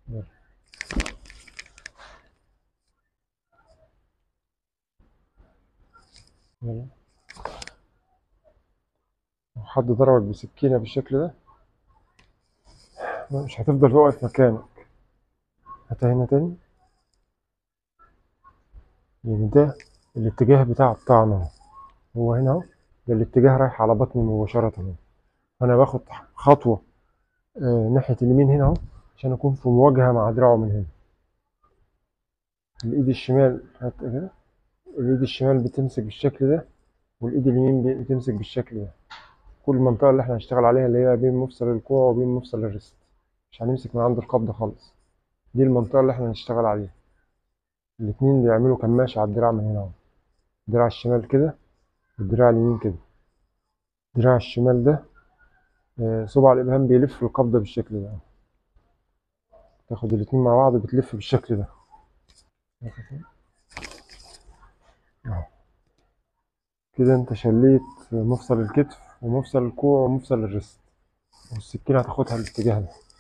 يلا. يلا. لو حد ضربك بسكينة بالشكل ده مش هتفضل واقف مكانك هاتها هنا تاني يعني ده الاتجاه بتاع الطعن اهو هو هنا اهو ده الاتجاه رايح على بطني مباشرة اهو فأنا باخد خطوة آه ناحية اليمين هنا اهو عشان أكون في مواجهة مع دراعه من هنا الإيد الشمال هات كده الإيد الشمال بتمسك بالشكل ده والإيد اليمين بتمسك بالشكل ده كل المنطقة اللي احنا هنشتغل عليها اللي هي بين مفصل الكوع وبين مفصل الريست مش هنمسك من عند القبضة خالص دي المنطقة اللي احنا هنشتغل عليها الاتنين بيعملوا كماشة على الدراع من هنا اهو الدراع الشمال كده والدراع اليمين كده الدراع الشمال ده آه، صباع الإبهام بيلف القبضة بالشكل ده تاخد الاتنين مع بعض بتلف بالشكل ده اهو كده انت شليت مفصل الكتف ومفصل الكوع ومفصل الريست والسكينة هتاخدها الاتجاه ده